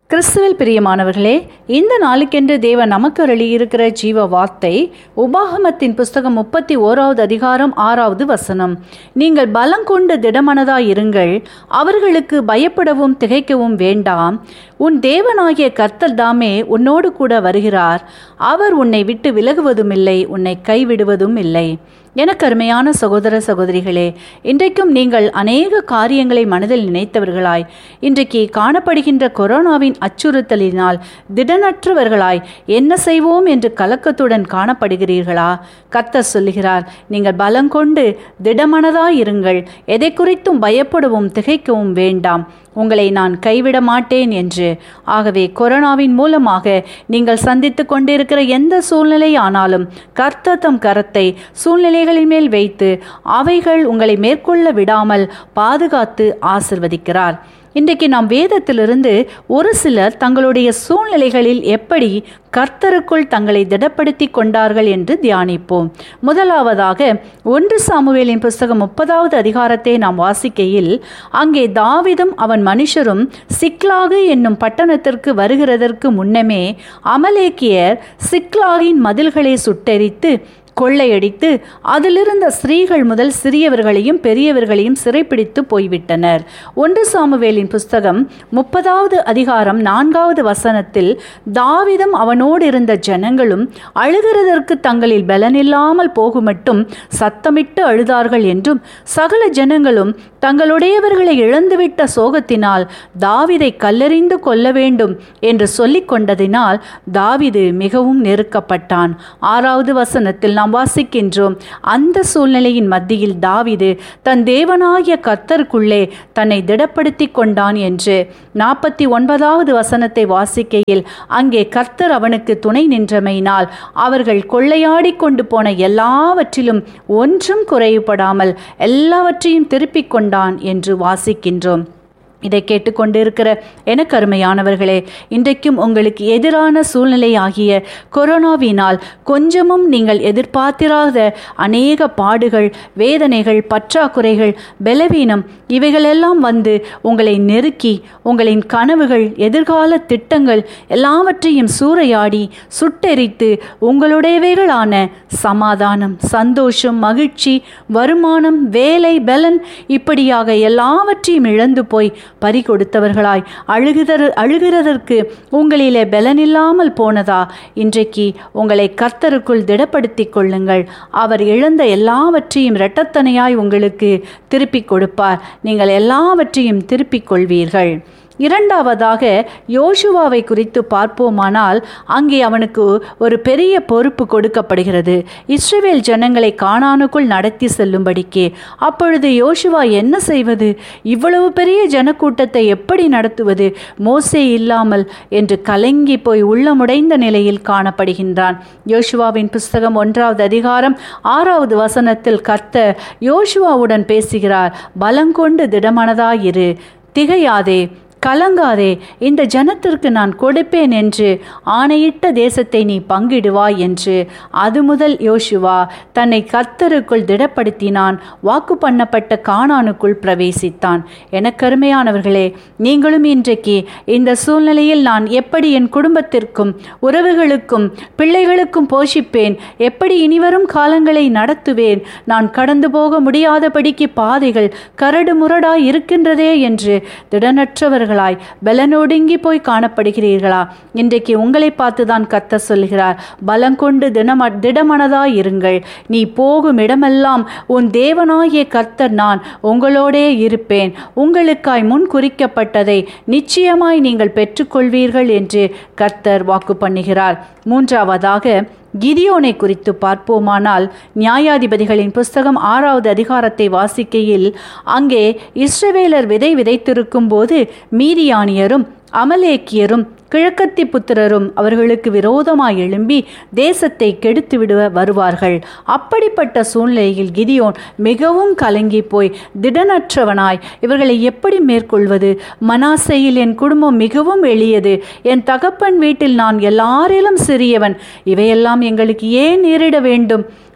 கிறிஸ்துவில் பிரியமானவர்களே இந்த நாளுக்கென்று தேவன் நமக்கு அருளியிருக்கிற ஜீவ வார்த்தை உபாகமத்தின் புஸ்தகம் முப்பத்தி ஓராவது அதிகாரம் ஆறாவது வசனம் நீங்கள் பலம் கொண்டு திடமனதாய் இருங்கள் அவர்களுக்கு பயப்படவும் திகைக்கவும் வேண்டாம் உன் தேவனாகிய கர்த்தர் தாமே உன்னோடு கூட வருகிறார் அவர் உன்னை விட்டு விலகுவதும் இல்லை உன்னை கைவிடுவதும் இல்லை எனக்கு அருமையான சகோதர சகோதரிகளே இன்றைக்கும் நீங்கள் அநேக காரியங்களை மனதில் நினைத்தவர்களாய் இன்றைக்கு காணப்படுகின்ற கொரோனாவின் அச்சுறுத்தலினால் திடனற்றவர்களாய் என்ன செய்வோம் என்று கலக்கத்துடன் காணப்படுகிறீர்களா கர்த்தர் சொல்லுகிறார் நீங்கள் பலம் கொண்டு திடமனதாய் இருங்கள் எதை குறித்தும் பயப்படவும் திகைக்கவும் வேண்டாம் உங்களை நான் கைவிட மாட்டேன் என்று ஆகவே கொரோனாவின் மூலமாக நீங்கள் சந்தித்து கொண்டிருக்கிற எந்த சூழ்நிலை ஆனாலும் கர்த்தர் தம் கரத்தை சூழ்நிலைகளின் மேல் வைத்து அவைகள் உங்களை மேற்கொள்ள விடாமல் பாதுகாத்து ஆசிர்வதிக்கிறார் இன்றைக்கு நாம் வேதத்திலிருந்து ஒரு சிலர் தங்களுடைய சூழ்நிலைகளில் எப்படி கர்த்தருக்குள் தங்களை திடப்படுத்தி கொண்டார்கள் என்று தியானிப்போம் முதலாவதாக ஒன்று சாமுவேலின் புஸ்தகம் முப்பதாவது அதிகாரத்தை நாம் வாசிக்கையில் அங்கே தாவிதும் அவன் மனுஷரும் சிக்லாகு என்னும் பட்டணத்திற்கு வருகிறதற்கு முன்னமே அமலேக்கியர் சிக்லாகின் மதில்களை சுட்டெரித்து கொள்ளையடித்து அதிலிருந்த ஸ்திரீகள் முதல் சிறியவர்களையும் பெரியவர்களையும் சிறைப்பிடித்து போய்விட்டனர் ஒன்று சாமுவேலின் புஸ்தகம் முப்பதாவது அதிகாரம் நான்காவது வசனத்தில் தாவிதம் அவனோடு இருந்த ஜனங்களும் அழுகிறதற்கு தங்களில் பலனில்லாமல் போகுமட்டும் சத்தமிட்டு அழுதார்கள் என்றும் சகல ஜனங்களும் தங்களுடையவர்களை இழந்துவிட்ட சோகத்தினால் தாவிதை கல்லெறிந்து கொள்ள வேண்டும் என்று சொல்லிக் கொண்டதினால் தாவிது மிகவும் நெருக்கப்பட்டான் ஆறாவது வசனத்தில் நாம் வாசிக்கின்றோம் அந்த சூழ்நிலையின் மத்தியில் தாவிது தன் தேவனாகிய கர்த்தருக்குள்ளே தன்னை திடப்படுத்தி கொண்டான் என்று நாற்பத்தி ஒன்பதாவது வசனத்தை வாசிக்கையில் அங்கே கர்த்தர் அவனுக்கு துணை நின்றமையினால் அவர்கள் கொள்ளையாடி கொண்டு போன எல்லாவற்றிலும் ஒன்றும் குறைவுபடாமல் எல்லாவற்றையும் திருப்பிக் கொண்டான் என்று வாசிக்கின்றோம் இதை கேட்டுக்கொண்டிருக்கிற எனக்கு அருமையானவர்களே இன்றைக்கும் உங்களுக்கு எதிரான சூழ்நிலை ஆகிய கொரோனாவினால் கொஞ்சமும் நீங்கள் எதிர்பார்த்திராத அநேக பாடுகள் வேதனைகள் பற்றாக்குறைகள் பலவீனம் இவைகளெல்லாம் வந்து உங்களை நெருக்கி உங்களின் கனவுகள் எதிர்கால திட்டங்கள் எல்லாவற்றையும் சூறையாடி சுட்டெரித்து உங்களுடையவைகளான சமாதானம் சந்தோஷம் மகிழ்ச்சி வருமானம் வேலை பலன் இப்படியாக எல்லாவற்றையும் இழந்து போய் பறி கொடுத்தவர்களாய் அழுகுதர் அழுகிறதற்கு உங்களிலே பலனில்லாமல் போனதா இன்றைக்கு உங்களை கர்த்தருக்குள் திடப்படுத்தி கொள்ளுங்கள் அவர் இழந்த எல்லாவற்றையும் இரட்டத்தனையாய் உங்களுக்கு திருப்பிக் கொடுப்பார் நீங்கள் எல்லாவற்றையும் திருப்பிக் கொள்வீர்கள் இரண்டாவதாக யோசுவாவை குறித்து பார்ப்போமானால் அங்கே அவனுக்கு ஒரு பெரிய பொறுப்பு கொடுக்கப்படுகிறது இஸ்ரேல் ஜனங்களை காணானுக்குள் நடத்தி செல்லும்படிக்கு அப்பொழுது யோசுவா என்ன செய்வது இவ்வளவு பெரிய ஜனக்கூட்டத்தை எப்படி நடத்துவது மோசே இல்லாமல் என்று கலங்கி போய் உள்ளமுடைந்த நிலையில் காணப்படுகின்றான் யோசுவாவின் புஸ்தகம் ஒன்றாவது அதிகாரம் ஆறாவது வசனத்தில் கர்த்த யோசுவாவுடன் பேசுகிறார் பலங்கொண்டு திடமனதாயிரு திகையாதே கலங்காதே இந்த ஜனத்திற்கு நான் கொடுப்பேன் என்று ஆணையிட்ட தேசத்தை நீ பங்கிடுவாய் என்று அது முதல் யோசுவா தன்னை கர்த்தருக்குள் திடப்படுத்தினான் வாக்கு பண்ணப்பட்ட காணானுக்குள் பிரவேசித்தான் எனக்கருமையானவர்களே நீங்களும் இன்றைக்கு இந்த சூழ்நிலையில் நான் எப்படி என் குடும்பத்திற்கும் உறவுகளுக்கும் பிள்ளைகளுக்கும் போஷிப்பேன் எப்படி இனிவரும் காலங்களை நடத்துவேன் நான் கடந்து போக முடியாதபடிக்கு பாதைகள் கரடு முரடாய் இருக்கின்றதே என்று திடனற்றவர்கள் மனிதர்களாய் பலனொடுங்கி போய் காணப்படுகிறீர்களா இன்றைக்கு உங்களை பார்த்துதான் கத்த சொல்கிறார் பலம் கொண்டு தினம திடமனதாய் இருங்கள் நீ போகும் இடமெல்லாம் உன் தேவனாகிய கர்த்தர் நான் உங்களோடே இருப்பேன் உங்களுக்காய் முன் குறிக்கப்பட்டதை நிச்சயமாய் நீங்கள் பெற்றுக்கொள்வீர்கள் என்று கர்த்தர் வாக்கு பண்ணுகிறார் மூன்றாவதாக கிதியோனை குறித்து பார்ப்போமானால் நியாயாதிபதிகளின் புஸ்தகம் ஆறாவது அதிகாரத்தை வாசிக்கையில் அங்கே இஸ்ரவேலர் விதை விதைத்திருக்கும் போது மீதியானியரும் அமலேக்கியரும் கிழக்கத்தி புத்திரரும் அவர்களுக்கு விரோதமாய் எழும்பி தேசத்தை கெடுத்து விடுவ வருவார்கள் அப்படிப்பட்ட சூழ்நிலையில் கிதியோன் மிகவும் கலங்கி போய் திடனற்றவனாய் இவர்களை எப்படி மேற்கொள்வது மனாசையில் என் குடும்பம் மிகவும் எளியது என் தகப்பன் வீட்டில் நான் எல்லாரிலும் சிறியவன் இவையெல்லாம் எங்களுக்கு ஏன் நேரிட வேண்டும்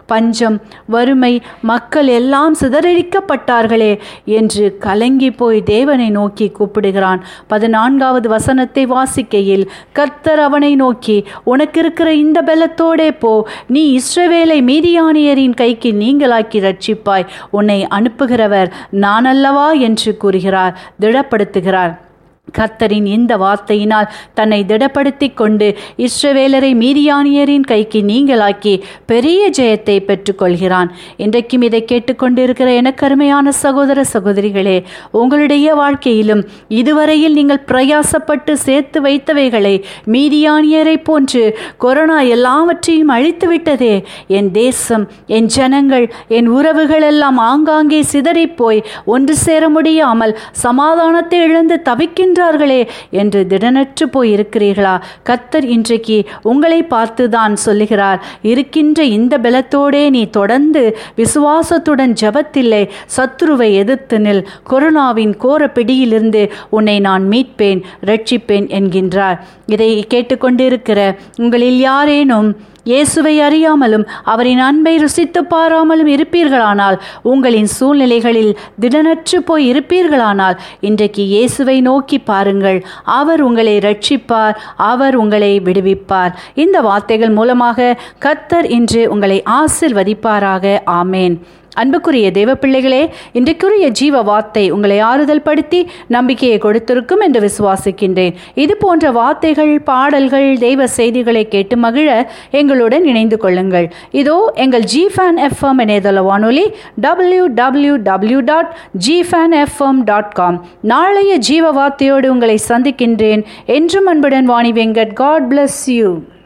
பஞ்சம் வறுமை மக்கள் எல்லாம் சிதறடிக்கப்பட்டார்களே என்று கலங்கி போய் தேவனை நோக்கி கூப்பிடுகிறான் பதினான்காவது வசனத்தை வாசிக்கையில் கர்த்தர் அவனை நோக்கி உனக்கு இருக்கிற இந்த பலத்தோடே போ நீ இஸ்ரவேலை மீதியானியரின் கைக்கு நீங்களாக்கி ரட்சிப்பாய் உன்னை அனுப்புகிறவர் நான் அல்லவா என்று கூறுகிறார் திடப்படுத்துகிறார் கர்த்தரின் இந்த வார்த்தையினால் தன்னை திடப்படுத்தி கொண்டு இஸ்ரவேலரை மீதியானியரின் கைக்கு நீங்களாக்கி பெரிய ஜெயத்தை பெற்றுக்கொள்கிறான் இன்றைக்கும் இதை கேட்டுக்கொண்டிருக்கிற எனக்கு அருமையான சகோதர சகோதரிகளே உங்களுடைய வாழ்க்கையிலும் இதுவரையில் நீங்கள் பிரயாசப்பட்டு சேர்த்து வைத்தவைகளை மீதியானியரை போன்று கொரோனா எல்லாவற்றையும் அழித்து விட்டதே என் தேசம் என் ஜனங்கள் என் உறவுகள் எல்லாம் ஆங்காங்கே சிதறிப்போய் ஒன்று சேர முடியாமல் சமாதானத்தை இழந்து தவிக்கின்ற இருக்கின்றார்களே என்று திடனற்று போய் இருக்கிறீர்களா கத்தர் இன்றைக்கு உங்களை பார்த்து தான் சொல்லுகிறார் இருக்கின்ற இந்த பலத்தோடே நீ தொடர்ந்து விசுவாசத்துடன் ஜபத்தில்லை சத்துருவை எதிர்த்து நில் கொரோனாவின் கோர பிடியிலிருந்து உன்னை நான் மீட்பேன் ரட்சிப்பேன் என்கின்றார் இதை கேட்டுக்கொண்டிருக்கிற உங்களில் யாரேனும் இயேசுவை அறியாமலும் அவரின் அன்பை ருசித்து பாராமலும் இருப்பீர்களானால் உங்களின் சூழ்நிலைகளில் திடனற்று போய் இருப்பீர்களானால் இன்றைக்கு இயேசுவை நோக்கி பாருங்கள் அவர் உங்களை ரட்சிப்பார் அவர் உங்களை விடுவிப்பார் இந்த வார்த்தைகள் மூலமாக கத்தர் இன்று உங்களை ஆசிர்வதிப்பாராக ஆமேன் அன்புக்குரிய தேவ பிள்ளைகளே இன்றைக்குரிய ஜீவ வார்த்தை உங்களை ஆறுதல் படுத்தி நம்பிக்கையை கொடுத்திருக்கும் என்று விசுவாசிக்கின்றேன் இது போன்ற வார்த்தைகள் பாடல்கள் தெய்வ செய்திகளை கேட்டு மகிழ எங்களுடன் இணைந்து கொள்ளுங்கள் இதோ எங்கள் ஜி ஃபேன் எஃப்எம் இணையதள வானொலி W W W dot G fan FM dot com நாளைய ஜீவ வார்த்தையோடு உங்களை சந்திக்கின்றேன் என்றும் அன்புடன் Vani Venkat God bless you